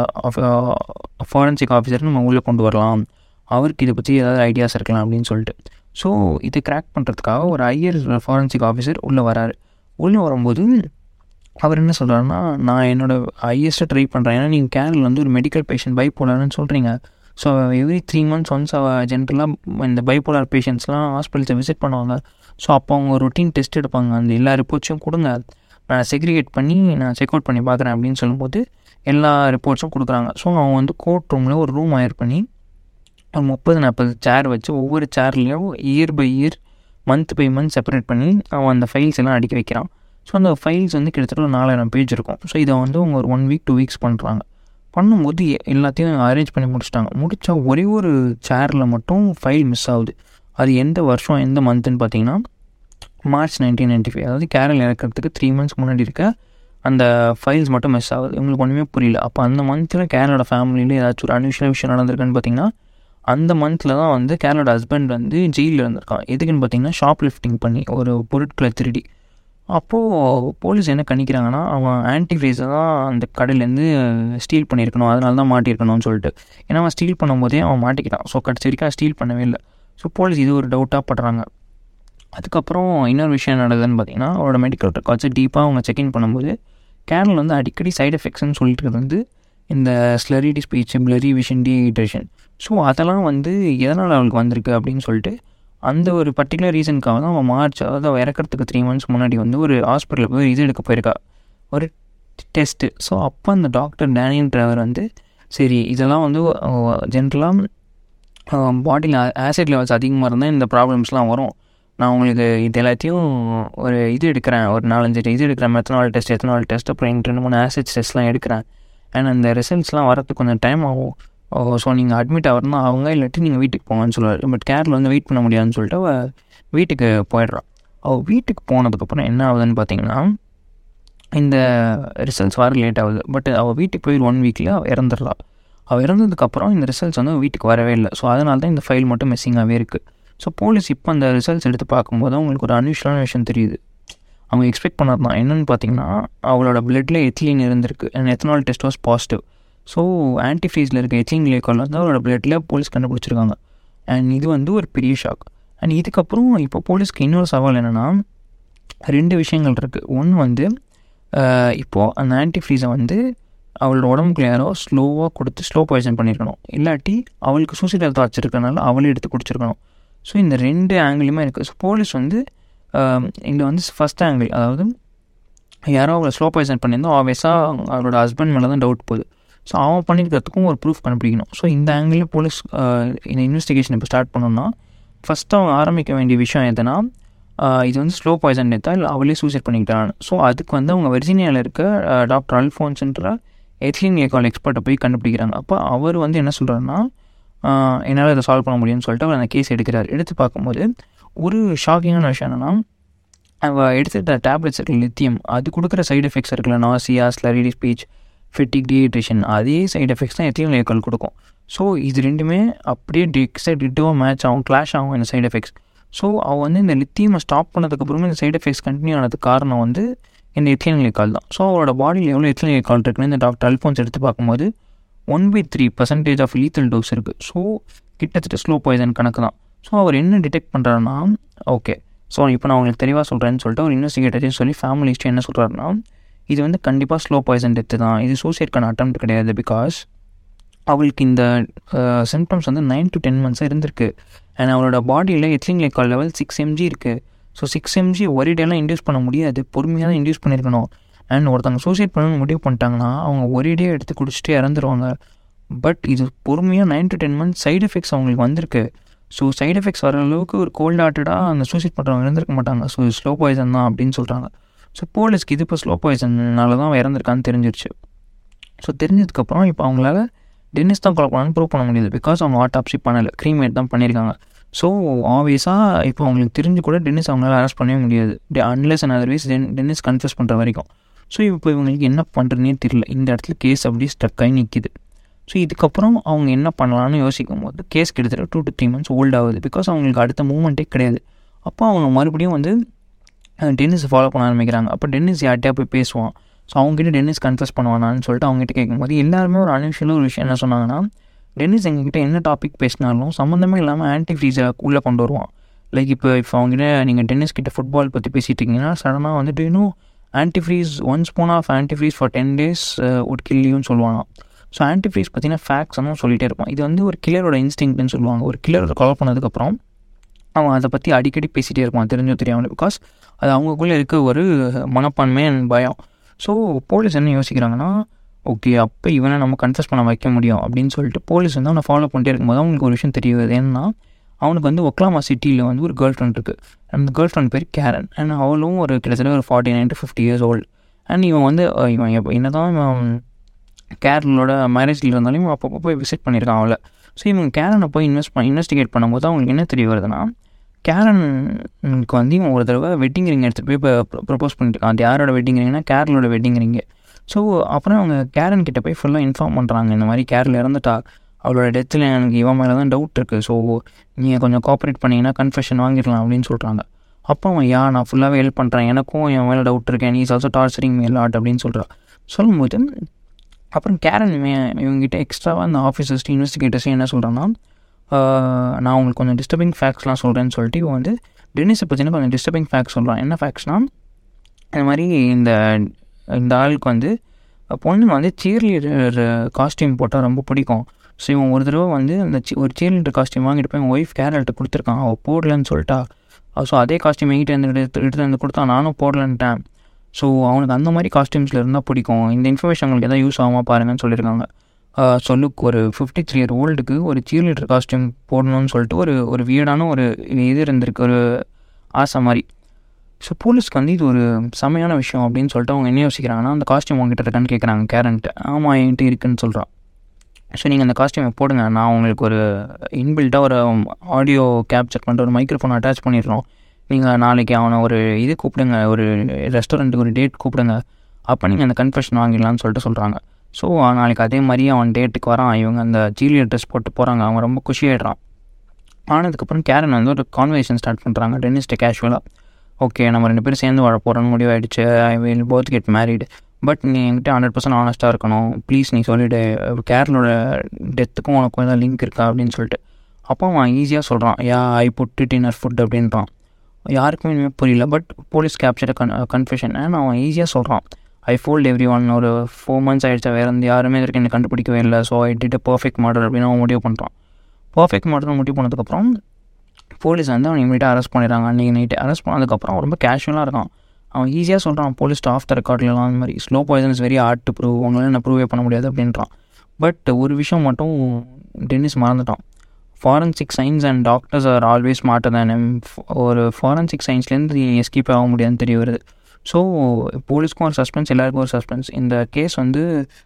ஃபாரன்சிக் ஆஃபீஸர் நம்ம உள்ளே கொண்டு வரலாம் அவருக்கு இதை பற்றி ஏதாவது ஐடியாஸ் இருக்கலாம் அப்படின்னு சொல்லிட்டு ஸோ இதை கிராக் பண்ணுறதுக்காக ஒரு ஐயர் ஃபாரன்சிக் ஆஃபீஸர் உள்ளே வராரு உள்ளே வரும்போது அவர் என்ன சொல்கிறாருன்னா நான் என்னோடய ஐஎஸ்ட்டை ட்ரை பண்ணுறேன் ஏன்னா நீங்கள் கேரளில் வந்து ஒரு மெடிக்கல் பேஷண்ட் பைப்போலார்னு சொல்கிறீங்க so every three months once அவள் ஜென்ரலாக இந்த பைப்போலார் பேஷண்ட்ஸ்லாம் ஹாஸ்பிட்டல்ஸை விசிட் பண்ணுவாங்க ஸோ அப்போ அவங்க ரொட்டீன் டெஸ்ட் எடுப்பாங்க அந்த எல்லா ரிப்போர்ட்ஸையும் கொடுங்க நான் செக்ரிகேட் பண்ணி நான் செக் அவுட் பண்ணி பார்க்குறேன் அப்படின்னு சொல்லும்போது எல்லா ரிப்போர்ட்ஸும் கொடுக்குறாங்க ஸோ அவன் வந்து கோர்ட் ரூமில் ஒரு ரூம் ஹயர் பண்ணி ஒரு முப்பது நாற்பது சேர் வச்சு ஒவ்வொரு சேர்லேயும் year by year month by month separate பண்ணி அவன் அந்த ஃபைல்ஸ் எல்லாம் அடிக்க வைக்கிறான் ஸோ அந்த ஃபைல்ஸ் வந்து கிட்டத்தட்ட ஒரு நாலாயிரம் பேஜ் இருக்கும் ஸோ இதை வந்து அவங்க ஒரு ஒன் வீக் டூ வீக்ஸ் பண்ணுறாங்க பண்ணும்போது எல்லாத்தையும் அரேஞ்ச் பண்ணி முடிச்சிட்டாங்க முடித்தா ஒரே ஒரு சேரில் மட்டும் ஃபைல் மிஸ் ஆகுது அது எந்த வருஷம் எந்த மந்த்துன்னு பார்த்தீங்கன்னா மார்ச் நைன்டீன் நைன்டி ஃபைவ் அதாவது கேரள் இறக்கிறதுக்கு த்ரீ மந்த்ஸ் முன்னாடி இருக்க அந்த ஃபைல்ஸ் மட்டும் மிஸ் ஆகுது இவங்களுக்கு ஒன்றுமே புரியல அப்போ அந்த மந்த்தில் கேரளோட ஃபேமிலியில் ஏதாச்சும் ஒரு அன்யூஷுவல் விஷயம் நடந்திருக்குன்னு பார்த்தீங்கன்னா அந்த மந்தில் தான் வந்து கேரளோட ஹஸ்பண்ட் வந்து ஜெயிலில் இருந்திருக்கான் எதுக்குன்னு பார்த்தீங்கன்னா ஷாப் லிஃப்டிங் பண்ணி ஒரு பொருட்களை திருடி அப்போது போலீஸ் என்ன கணிக்கிறாங்கன்னா அவன் ஆன்டிஃப்ரீஸை தான் அந்த கடையிலேருந்து ஸ்டீல் பண்ணியிருக்கணும் அதனால தான் மாட்டியிருக்கணும்னு சொல்லிட்டு ஏன்னா அவன் ஸ்டீல் பண்ணும்போதே அவன் மாட்டிக்கிட்டான் ஸோ கடைசி வரைக்கும் ஸ்டீல் பண்ணவே இல்லை ஸோ போலீஸ் இது ஒரு டவுட்டாக படுறாங்க அதுக்கப்புறம் இன்னொரு விஷயம் நடக்குதுன்னு பார்த்தீங்கன்னா அவரோட மெடிக்கல் ரெக்கார்ட்ஸை டீப்பாக அவங்க செக்இன் பண்ணும்போது கேரளில் வந்து அடிக்கடி சைடு எஃபெக்ட்ஸ்னு சொல்லிட்டு வந்து இந்த slurred speech blurry vision dehydration so அதெல்லாம் வந்து எதனால் அவளுக்கு வந்திருக்கு அப்படின்னு சொல்லிட்டு அந்த ஒரு பர்டிகுலர் ரீசனுக்காக தான் அவன் மார்ச் அதாவது அவள் இறக்கிறதுக்கு த்ரீ மந்த்ஸ் முன்னாடி வந்து ஒரு ஹாஸ்பிட்டலில் போய் இது எடுக்க போயிருக்கா ஒரு டெஸ்ட்டு ஸோ அப்போ அந்த டாக்டர் டேனியன்றவர் வந்து சரி இதெல்லாம் வந்து ஜென்ரலாக பாடியில் ஆசிட் லெவல்ஸ் அதிகமாக இருந்தால் இந்த ப்ராப்ளம்ஸ்லாம் வரும் நான் உங்களுக்கு இது எல்லாத்தையும் ஒரு இது எடுக்கிறேன் ஒரு நாலஞ்சு இது எடுக்கிறேன் மெத்தனால் டெஸ்ட் எத்தனால் டெஸ்ட் அப்புறம் ரெண்டு மூணு ஆசிட் டெஸ்ட்லாம் எடுக்கிறேன் அண்ட் அந்த ரிசல்ட்ஸ்லாம் வரதுக்கு கொஞ்சம் டைம் ஆகும் ஸோ நீங்கள் அட்மிட் ஆகிறனா அவங்க இல்லாட்டி நீங்கள் வீட்டுக்கு போங்கன்னு சொல்லுவார் பட் கேரில் வந்து வெயிட் பண்ண முடியாதுன்னு சொல்லிட்டு அவள் வீட்டுக்கு போயிடுறான் அவள் வீட்டுக்கு போனதுக்கப்புறம் என்ன ஆகுதுன்னு பார்த்தீங்கன்னா இந்த ரிசல்ட்ஸ் வர லேட் ஆகுது பட் அவள் வீட்டுக்கு போய் ஒன் வீக்கில் அவள் இறந்துடலாம் அவள் இறந்ததுக்கப்புறம் இந்த ரிசல்ட்ஸ் வந்து வீட்டுக்கு வரவே இல்லை ஸோ அதனால தான் இந்த ஃபைல் மட்டும் மிஸ்ஸிங்காகவே இருக்குது ஸோ போலீஸ் இப்போ அந்த ரிசல்ட்ஸ் எடுத்து பார்க்கும்போது அவங்களுக்கு ஒரு அன்யூஷுவலான விஷயம் தெரியுது அவங்க எக்ஸ்பெக்ட் பண்ணது தான் என்னென்னு பார்த்தீங்கன்னா அவளோட பிளட்டில் எத்திலின் இருந்திருக்கு and ethanol test was positive so ஆன்டிஃப்ரீஸில் இருக்க எத்திலின் லேக்கால் வந்து அவளோட பிளட்டில் போலீஸ் கண்டுபிடிச்சிருக்காங்க அண்ட் இது வந்து ஒரு பெரிய ஷாக் அண்ட் இதுக்கப்புறம் இப்போ போலீஸ்க்கு இன்னொரு சவால் என்னென்னா ரெண்டு விஷயங்கள் இருக்குது ஒன்று வந்து இப்போது அந்த ஆன்டிஃப்ரீஸை வந்து அவளோட உடம்புக்கு யாரோ ஸ்லோவாக கொடுத்து ஸ்லோ பாய்சன் பண்ணியிருக்கணும் இல்லாட்டி அவளுக்கு சூசைடல் தாட்ஸ் இருக்கிறனால அவளே எடுத்து குடிச்சிருக்கணும் ஸோ இந்த ரெண்டு ஆங்கிளுமே இருக்குது ஸோ போலீஸ் வந்து இதில் வந்து ஃபஸ்ட் ஆங்கிள் அதாவது யாரோ அவளை ஸ்லோ பாய்சன் பண்ணியிருந்தோம் ஆப்வியஸாக அவளோட ஹஸ்பண்ட் மேலே தான் டவுட் போகுது ஸோ அவன் பண்ணியிருக்கிறதுக்கும் ஒரு ப்ரூஃப் கண்டுபிடிக்கணும் ஸோ இந்த ஆங்கிளில் போலீஸ் இந்த இன்வெஸ்டிகேஷன் இப்போ ஸ்டார்ட் பண்ணோம்னா ஃபஸ்ட்டு அவங்க ஆரம்பிக்க வேண்டிய விஷயம் எதுனா இது வந்து ஸ்லோ பாய்சன் எடுத்தா இல்லை அவளே சூசைட் பண்ணிக்கிட்டான் ஸோ அதுக்கு வந்து அவங்க வெர்ஜினியாவில் இருக்க டாக்டர் அல்ஃபோன்ஸ்ன்ற எத்லின் ஏகால் எக்ஸ்பர்ட்டை போய் கண்டுபிடிக்கிறாங்க அப்போ அவர் வந்து என்ன சொல்கிறாருன்னா என்னால் இதை சால்வ் பண்ண முடியும்னு சொல்லிட்டு அவர் அந்த கேஸ் எடுக்கிறார் எடுத்து பார்க்கும்போது ஒரு ஷாக்கிங்கான விஷயம் என்னென்னா அவள் எடுத்துகிட்ட டேப்லெட்ஸ் இருக்குல்ல லித்தியம் அது கொடுக்குற சைடு எஃபெக்ட்ஸ் இருக்குல்ல nausea slurred speech fatigue dehydration அதே சைடு எஃபெக்ட்ஸ் தான் எத்தியம் ஏக்கால் கொடுக்கும் ஸோ இது ரெண்டுமே அப்படியே டிக்ஸைட் டிட்டுவாக மேட்ச் ஆகும் கிளாஷ் ஆகும் இந்த சைடு எஃபெக்ட்ஸ் ஸோ அவள் வந்து இந்த லித்தியமை ஸ்டாப் பண்ணதுக்கப்புறமே இந்த சைடு எஃபெக்ட்ஸ் கண்டினியூ ஆனதுக்கு காரணம் வந்து இந்த எத்தியன் கால் தான் ஸோ அவளோட பாடியில் எவ்வளோ எத்தியன் கால் இருக்குன்னு இந்த டாக்டர் அல்ஃபோன்ஸ் எடுத்து பார்க்கும்போது one by three percentage of lethal dose இருக்குது ஸோ கிட்டத்தட்ட ஸ்லோ பாய்சன் கணக்கு தான் ஸோ அவர் என்ன டிடெக்ட் பண்ணுறாருன்னா ஓகே ஸோ இப்போ நான் உங்களுக்கு தெளிவாக சொல்கிறேன்னு சொல்லிட்டு ஒரு இன்வெஸ்டிகேட்டரையும் சொல்லி ஃபேமிலி ஹிஸ்ட்ரி என்ன சொல்கிறாருன்னா இது வந்து கண்டிப்பாக ஸ்லோ பாய்சன் டெத்து தான் இது சூசைட்கான அட்டம் கிடையாது பிகாஸ் அவளுக்கு இந்த சிம்டம்ஸ் வந்து நைன் டு டென் மந்த்ஸாக இருந்திருக்கு அண்ட் அவளோட பாடியில் ethylene glycol level six mg இருக்குது ஸோ சிக்ஸ் எம்ஜி ஒரே டேலாம் இன்டியூஸ் பண்ண முடியாது பொறுமையாக தான் இன்டியூஸ் பண்ணியிருக்கணும் அண்ட் ஒருத்தவங்க சூசைட் பண்ணணும்னு முடிவு பண்ணிட்டாங்கன்னா அவங்க ஒரே டே எடுத்து குடிச்சிட்டு இறந்துருவாங்க பட் இது பொறுமையாக nine to ten months side effects அவங்களுக்கு வந்திருக்கு ஸோ சைடு எஃபெக்ட்ஸ் வர அளவுக்கு ஒரு கோல்ட் ஹார்ட்டடாக அந்த சூசைட் பண்ணுறவங்க இருந்திருக்க மாட்டாங்க ஸோ ஸ்லோ பாய்சன் தான் அப்படின்னு சொல்கிறாங்க ஸோ போலீஸ்க்கு இது இப்போ ஸ்லோ பாய்சன்னால தான் இறந்துருக்கான்னு தெரிஞ்சிருச்சு ஸோ தெரிஞ்சதுக்கப்புறம் இப்போ அவங்களால டென்னிஸ் தான் கொலை பண்ணான்னு ப்ரூவ் பண்ண முடியுது பிகாஸ் அவங்க ஆட்டாப்சி பண்ணலை க்ரீமேட் தான் பண்ணியிருக்காங்க ஸோ ஆப்வியஸாக இப்போ அவங்களுக்கு தெரிஞ்சு கூட டென்னிஸ் அவங்களால அரெஸ்ட் பண்ணவே முடியாது unless and otherwise ten Dennis confuse பண்ணுற வரைக்கும் ஸோ இப்போ இவங்களுக்கு என்ன பண்ணுறதுனே தெரியல இந்த இடத்துல கேஸ் அப்படியே ஸ்டக் ஆகி நிற்கிது ஸோ இதுக்கப்புறம் அவங்க என்ன பண்ணலான்னு யோசிக்கும் போது கேஸ் கிட்டத்தட்ட two to three months old ஆகுது பிகாஸ் அவங்களுக்கு அடுத்த மூமெண்ட்டே கிடையாது அப்போ அவங்க மறுபடியும் வந்து டென்னிஸை ஃபாலோ பண்ண ஆரம்பிக்கிறாங்க அப்போ டென்னிஸ் யார்கிட்டயா போய் பேசுவான் ஸோ அவங்ககிட்ட டென்னிஸ் கன்ஃபஸ் பண்ணுவானான்னு சொல்லிட்டு அவங்ககிட்ட கேட்கும்போது எல்லாருமே ஒரு அன்யூஷுவலாக ஒரு விஷயம் என்ன சொன்னாங்கன்னா டென்னிஸ் எங்ககிட்ட என்ன டாபிக் பேசினாலும் சம்மந்தமே இல்லாமல் ஆன்டி ஃப்ரீஸை உள்ளே கொண்டு வருவான் லைக் இப்போ இப்போ அவங்ககிட்ட நீங்கள் டென்னிஸ் கிட்ட ஃபுட்பால் பற்றி பேசிட்டு இருக்கீங்கன்னா சடனாக வந்துட்டு இன்னும் antifreeze one spoon of antifreeze for ten days ஒரு கில்லியும் சொல்லுவானா ஸோ ஆன்டி ஃப்ரீஸ் பார்த்தீங்கன்னா ஃபேக்ட்ஸ் எல்லாம் சொல்லிகிட்டே இருப்பான் இது வந்து ஒரு கில்லரோட இன்ஸ்டிங்க்ட்னு சொல்லுவாங்க ஒரு கில்லரோட கொலை பண்ணதுக்கப்புறம் அவன் அதை பற்றி அடிக்கடி பேசிகிட்டே இருப்பான் தெரிஞ்சோ தெரியாமல் பிகாஸ் அது அவங்களுக்குள்ளே இருக்க ஒரு மனப்பான்மை அண்ட் பயம் ஸோ போலீஸ் என்ன யோசிக்கிறாங்கன்னா ஓகே அப்போ இவனை நம்ம கன்ஃபஸ் பண்ண வைக்க முடியும் அப்படின்னு சொல்லிட்டு போலீஸ் வந்து அவனை ஃபாலோ பண்ணிட்டே இருக்கும்போது அவங்களுக்கு ஒரு விஷயம் தெரியுது ஏன்னா அவனுக்கு வந்து ஒக்லாமா சிட்டியில் வந்து ஒரு கேர்ள் ஃப்ரெண்ட் இருக்குது அந்த கேர்ள் ஃப்ரெண்ட் பேர் கேரன் அண்ட் அவளும் ஒரு கிட்டத்தட்ட ஒரு forty nine to fifty years old and இவன் வந்து இவன் எப்போ என்ன தான் இவன் கேரளோட மேரேஜில் இருந்தாலும் இவன் அப்பப்போ போய் விசிட் பண்ணியிருக்கான் அவளை ஸோ இவங்க கேரனை போய் இன்வெஸ்ட் பண்ண இன்வெஸ்டிகேட் பண்ணும்போது அவங்களுக்கு என்ன தெரிய வருதுன்னா கேரனுக்கு வந்து இவன் ஒரு தடவை வெட்டிங் ரிங் எடுத்துகிட்டு போய் இப்போ ப்ரப்போஸ் பண்ணியிருக்கான் அது யாரோட வெட்டிங் ரிங்னா கேரளோட வெட்டிங் ரிங்கு ஸோ அப்புறம் அவங்க கேரன் கிட்ட போய் ஃபுல்லாக இன்ஃபார்ம் பண்ணுறாங்க இந்த மாதிரி கேரள் இறந்துட்டா அவளோட டெத்தில் எனக்கு இவன் மேலே தான் டவுட் இருக்குது ஸோ நீங்கள் கொஞ்சம் கோஆப்ரேட் பண்ணிங்கன்னா கன்ஃபெஷன் வாங்கிடலாம் அப்படின்னு சொல்கிறாங்க அப்போ அவன் யா நான் ஃபுல்லாகவே ஹெல்ப் பண்ணுறேன் எனக்கும் என் மேலே டவுட் இருக்கேன் நீ ஆல்சோ டார்ச்சரிங் மே லாட் அப்படின்னு சொல்கிறான் சொல்லும்போது அப்புறம் கேரன் இவன் இவங்ககிட்ட எக்ஸ்ட்ராவாக அந்த ஆஃபீஸர்ஸ் இன்வெஸ்டிகேட்டர்ஸ் என்ன சொல்கிறான்னா நான் உங்களுக்கு கொஞ்சம் டிஸ்டர்பிங் ஃபேக்ட்ஸ்லாம் சொல்கிறேன்னு சொல்லிட்டு இவன் வந்து டென்னிஸை பற்றின கொஞ்சம் டிஸ்டர்பிங் ஃபேக்ட்ஸ் சொல்கிறான் என்ன ஃபேக்ட்ஸ்னால் இந்த மாதிரி இந்த இந்த ஆளுக்கு வந்து பொண்ணு வந்து சீர்லீடர் காஸ்டியூம் போட்டால் ரொம்ப பிடிக்கும் ஸோ இவன் ஒரு தடவை வந்து அந்த ஒரு சீர்லீடர் காஸ்டியூம் வாங்கிட்டு போய் என் ஒய்ஃப் கேரல்கிட்ட கொடுத்துருக்கான் அவள் போடலன்னு சொல்லிட்டா ஸோ அதே காஸ்டியூம் எங்கிட்ட இருந்து எடுத்து எடுத்து வந்து கொடுத்தா நானும் போடலன்ட்டேன் ஸோ அவனுக்கு அந்த மாதிரி காஸ்டியூம்ஸில் இருந்தால் பிடிக்கும் இந்த இன்ஃபர்மேஷன் உங்களுக்கு எதாவது யூஸ் ஆகாமல் பாருங்கன்னு சொல்லியிருக்காங்க ஸோ லுக் ஒரு ஃபிஃப்டி த்ரீ இயர் ஓல்டுக்கு ஒரு சீர் லீடர் காஸ்டியூம் போடணும்னு சொல்லிட்டு ஒரு ஒரு வியர்டான ஒரு இது இருந்திருக்கு ஒரு ஆசை மாதிரி ஸோ போலீஸ்க்கு வந்து இது ஒரு செமையான விஷயம் அப்படின்னு சொல்லிட்டு அவங்க என்ன யோசிக்கிறாங்கன்னா அந்த காஸ்டியூம் உங்ககிட்ட இருக்கான்னு கேட்குறாங்க கேரண்ட்டு ஆமாம் என்கிட்ட இருக்குன்னு சொல்கிறான் ஸோ நீங்கள் அந்த காஸ்டியூமை போடுங்க நான் உங்களுக்கு ஒரு இன்பில்ட்டாக ஒரு ஆடியோ கேப்சர் பண்ணுற ஒரு மைக்ரோஃபோன் அட்டாச் பண்ணிடுறோம் நீங்கள் நாளைக்கு அவனை ஒரு இது கூப்பிடுங்க ஒரு ரெஸ்டாரண்ட்டுக்கு ஒரு டேட் கூப்பிடுங்க அப்போ நீங்கள் அந்த கன்ஃபெஷன் வாங்கிடலாம்னு சொல்லிட்டு சொல்கிறாங்க ஸோ நாளைக்கு அதே மாதிரி அவன் டேட்டுக்கு வரான் இவங்க அந்த ஜீலியர் ட்ரெஸ் போட்டு போகிறாங்க அவன் ரொம்ப குஷியாயிடுறான் ஆனதுக்கப்புறம் கேரன் வந்து ஒரு கான்வர்சேஷன் ஸ்டார்ட் பண்ணுறாங்க டென்னிஸ்ட்டு கேஷுவலாக ஓகே நம்ம ரெண்டு பேரும் சேர்ந்து வாழ போகிறோன்னு முடிவாயிடுச்சு I will both get married but நீ என்கிட்ட ஹண்ட்ரட் பர்சன்ட் ஆனஸ்ட்டாக இருக்கணும் ப்ளீஸ் நீ சொல்லிவிடு கேரளோட டெத்துக்கும் உனக்கும் ஏதாவது லிங்க் இருக்கா அப்படின்னு சொல்லிட்டு அப்போ அவன் ஈஸியாக சொல்கிறான் yeah I put it in food அப்படின்றான் யாருக்குமே இனிமேல் புரியல but police capture con confusion அவன் ஈஸியாக சொல்கிறான் ஐ ஃபோல்ட் எவ்ரி ஒன் ஒரு ஃபோர் மந்த்ஸ் ஆகிடுச்சா வேறு எந்த யாருமே இதற்கு என்ன கண்டுபிடிக்கவே இல்லை so I did a perfect model அப்படின்னு அவன் முடிவு பண்ணுறான் பர்ஃபெக்ட் மாடல் முடிவு பண்ணதுக்கப்புறம் போலீஸ் வந்து அவன் இமீடியட்டாக அரெஸ்ட் பண்ணிடுறாங்க அன்றைக்கி நைட்டு அரெஸ்ட் பண்ணதுக்கப்புறம் ரொம்ப கேஷுவலாக இருக்கான் அவன் ஈஸியாக சொல்கிறான் போலீஸ் ஆஃப் த ரெக்கார்ட்லாம் அந்த மாதிரி slow poison is very hard to prove உங்களால் என்ன ப்ரூவே பண்ண முடியாது அப்படின்றான் பட் ஒரு விஷயம் மட்டும் டென்னிஸ் மறந்துட்டான் forensic science and doctors are always smarter than ஒரு ஃபாரன்சிக் சயின்ஸ்லேருந்து நீ எஸ்கேப் ஆக முடியாதுன்னு தெரிய வருது ஸோ போலீஸ்க்கும் ஒரு சஸ்பென்ஸ் எல்லாருக்கும் ஒரு சஸ்பென்ஸ் இந்த கேஸ் வந்து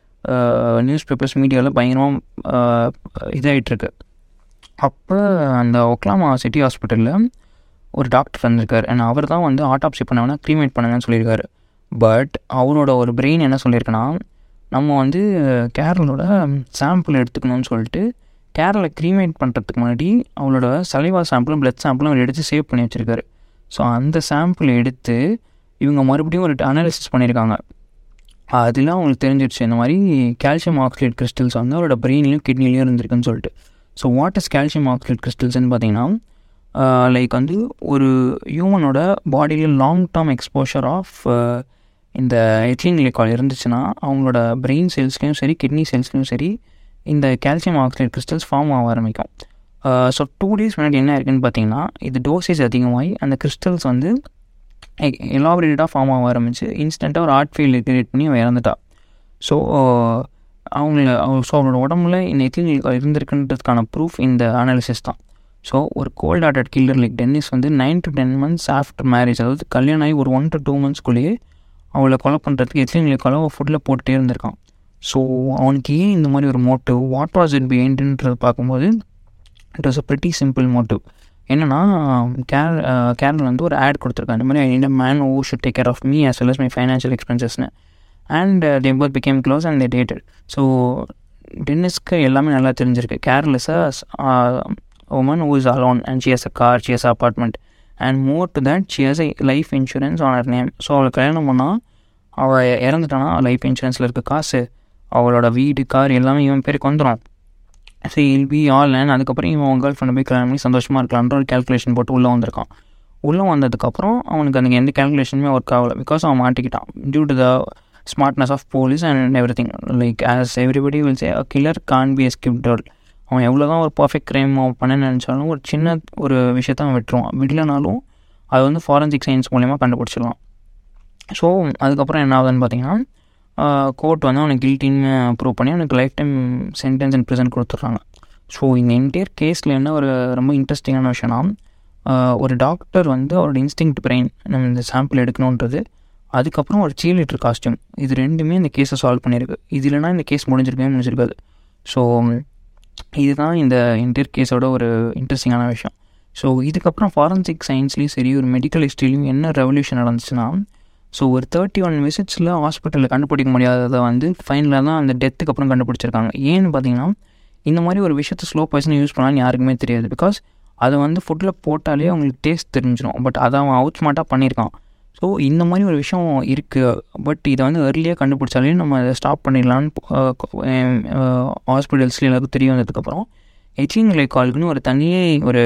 நியூஸ் பேப்பர்ஸ் மீடியாவில் பயங்கரமாக இதாகிட்டுருக்கு அப்போ அந்த ஒக்லாமா சிட்டி ஹாஸ்பிட்டலில் ஒரு டாக்டர் வந்திருக்கார் அண்ட் அவர் தான் வந்து ஆட்டாப்சி பண்ணவனா க்ரீமேட் பண்ணுங்கன்னு சொல்லியிருக்காரு பட் அவரோட ஒரு பிரெயின் என்ன சொல்லியிருக்குன்னா நம்ம வந்து கேரளோட சாம்பிள் எடுத்துக்கணும்னு சொல்லிட்டு கேரளை க்ரீமேட் பண்ணுறதுக்கு முன்னாடி அவளோட சலைவா சாம்பிளும் பிளட் சாம்பிளும் அவர் எடுத்து சேவ் பண்ணி வச்சுருக்காரு ஸோ அந்த சாம்பிள் எடுத்து இவங்க மறுபடியும் ஒரு அனாலிசிஸ் பண்ணியிருக்காங்க அதில் அவங்களுக்கு தெரிஞ்சிடுச்சு இந்த மாதிரி கால்சியம் ஆக்சைட் கிறிஸ்டல்ஸ் வந்து அவரோட பிரெயின்லேயும் கிட்னிலையும் இருந்திருக்குன்னு சொல்லிட்டு so what is calcium oxide கிறிஸ்டல்ஸ்னு பார்த்தீங்கன்னா லைக் வந்து ஒரு ஹியூமனோட பாடியில் லாங் டேர்ம் எக்ஸ்போஷர் ஆஃப் இந்த எத்திலின் கிளிக்கால் இருந்துச்சுன்னா அவங்களோட பிரெயின் செல்ஸ்லேயும் சரி கிட்னி செல்ஸ்லேயும் சரி இந்த கால்சியம் ஆக்சைட் கிறிஸ்டல்ஸ் ஃபார்ம் ஆக ஆரம்பிக்கும் ஸோ டூ டேஸ் முன்னாடி என்ன இருக்குன்னு பார்த்தீங்கன்னா இது டோசேஜ் அதிகமாகி அந்த கிறிஸ்டல்ஸ் வந்து எலாபரேட்டடாக ஃபார்ம் ஆக ஆரம்பிச்சு இன்ஸ்டண்ட்டாக ஒரு ஆர்ட் ஃபீல்டு கிரியேட் பண்ணி அவன் இறந்துட்டா ஸோ அவங்கள ஸோ அவனோட உடம்புல இந்த எத்திலின் இருந்திருக்குன்றதுக்கான ப்ரூஃப் இந்த அனாலிசிஸ் தான் ஸோ ஒரு cold hearted killer like Dennis வந்து nine to ten months after marriage அதாவது கல்யாணம் ஆகி ஒரு ஒன் டு டூ மந்த்ஸ்க்குள்ளேயே அவளை கொலை பண்ணுறதுக்கு எத்திலின் கிளிக்காலும் ஃபுட்டில் போட்டுகிட்டே இருந்திருக்கான் ஸோ அவனுக்கு ஏன் இந்த மாதிரி ஒரு மோட்டிவ் வாட் வாஸ் இட் பிஹைண்டுன்றது பார்க்கும்போது it was a pretty simple motive என்னென்னா கேர் கேரள் வந்து ஒரு ஆட் கொடுத்துருக்காங்க இந்த மாதிரி I need a man who should take care of me as well as my financial எக்ஸ்பென்சஸ்னு and they both became close and they dated so டென்னிஸ்க்கு எல்லாமே நல்லா தெரிஞ்சிருக்கு கேர்லெஸ்ஸாக woman who is alone and she has a car she has apartment and more to that she has a life insurance on her name so அவளை கல்யாணம் பண்ணால் அவள் இறந்துட்டானா life இன்சூரன்ஸில் இருக்க காசு அவளோட வீடு கார் எல்லாமே இவன் பேருக்கு வந்துடும் so I'll be all and அதுக்கப்புறம் இவன் உங்கள் கேர்ள் ஃப்ரெண்ட் போய் கல்யாணம் பண்ணி சந்தோஷமாக இருக்கலான்ற ஒரு கேல்குலேஷன் போட்டு உள்ளே வந்திருக்கான் உள்ளே வந்ததுக்கப்புறம் அவனுக்கு அந்த எந்த கேல்குலேஷனுமே ஒர்க் ஆகலை பிகாஸ் அவன் மாட்டிக்கிட்டான் due to the smartness of police and everything like as everybody will say killer can be escaped அவன் எவ்வளோ தான் ஒரு பர்ஃபெக்ட் க்ரைம் அவன் பண்ண நினச்சாலும் ஒரு சின்ன ஒரு விஷயத்த அவன் விட்டுருவான் விடலனாலும் அது வந்து ஃபாரன்சிக் சயின்ஸ் மூலிமா கண்டுபிடிச்சிடலாம் ஸோ அதுக்கப்புறம் என்ன ஆகுதுன்னு பார்த்தீங்கன்னா கோர்ட் வந்து அவனுக்கு கில்ட்டின்னு ப்ரூவ் பண்ணி அவனுக்கு lifetime sentence and present கொடுத்துட்றாங்க ஸோ இந்த என்டையர் கேஸில் என்ன ஒரு ரொம்ப இன்ட்ரெஸ்டிங்கான விஷயம்னா ஒரு டாக்டர் வந்து அவரோட இன்ஸ்டிங் பிரெயின் நம்ம இந்த சாம்பிள் எடுக்கணுன்றது அதுக்கப்புறம் ஒரு சீல் லிட்டர் காஸ்டியூம் இது ரெண்டுமே இந்த கேஸை சால்வ் பண்ணியிருக்கு இது இல்லைனா இந்த கேஸ் முடிஞ்சிருக்கவே முடிஞ்சிருக்காது ஸோ இதுதான் இந்த என்டையர் கேஸோட ஒரு இன்ட்ரெஸ்டிங்கான விஷயம் ஸோ இதுக்கப்புறம் ஃபாரன்சிக் சயின்ஸ்லேயும் சரி ஒரு மெடிக்கல் ஹிஸ்ட்ரிலையும் என்ன ரெவல்யூஷன் நடந்துச்சுன்னா ஸோ ஒரு தேர்ட்டி ஒன் விசிட்ஸில் ஹாஸ்பிட்டலில் கண்டுபிடிக்க முடியாததை வந்து ஃபைனலாக தான் அந்த டெத்துக்கு அப்புறம் கண்டுபிடிச்சிருக்காங்க ஏன்னு பார்த்தீங்கன்னா இந்த மாதிரி ஒரு விஷயத்தை ஸ்லோ பாய்சன் யூஸ் பண்ணான்னு யாருக்குமே தெரியாது பிகாஸ் அதை வந்து ஃபுட்டில் போட்டாலே அவங்களுக்கு டேஸ்ட் தெரிஞ்சிடும் பட் அதை அவன் அவுட் ஸ்மார்ட்டாக பண்ணியிருக்கான் ஸோ இந்த மாதிரி ஒரு விஷயம் இருக்குது பட் இதை வந்து ஏர்லியாக கண்டுபிடிச்சாலே நம்ம அதை ஸ்டாப் பண்ணிடலான்னு ஹாஸ்பிட்டல்ஸ்ல எல்லாருக்கும் தெரிய வந்ததுக்கப்புறம் எச்சிங் கால்க்குன்னு ஒரு தனியே ஒரு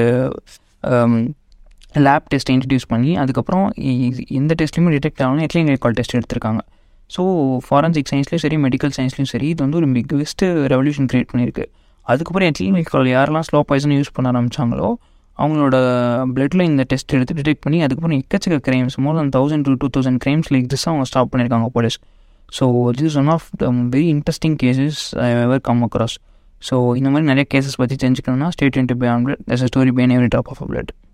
லேப் டெஸ்ட் இன்ட்ரடியூஸ் பண்ணி அதுக்கப்புறம் எந்த டெஸ்ட்லையுமே டிடெக்ட் ஆகணும் எட்லிங் கால் டெஸ்ட் எடுத்திருக்காங்க ஸோ ஃபாரன்சிக் சயின்ஸ்லேயும் சரி மெடிக்கல் சயின்ஸ்லையும் சரி இது வந்து ஒரு பிக்கஸ்ட் ரெவல்யூஷன் க்ரியேட் பண்ணியிருக்கு அதுக்கப்புறம் எட்லிங் கால் யாரெல்லாம் ஸ்லோ பாய்சன் யூஸ் பண்ண ஆரம்பித்தாங்களோ அவங்களோட பிளட்டில் இந்த டெஸ்ட் எடுத்து டிடெக்ட் பண்ணி அதுக்கப்புறம் எக்கச்சக்க crimes more than thousand to two thousand crimes like this அவங்க ஸ்டாப் பண்ணியிருக்காங்க police so this is one of the very interesting cases I ever come across so இந்த மாதிரி நிறைய கேசஸ் பற்றி தெரிஞ்சுக்கணும்னா state into by on blood story by every top of blood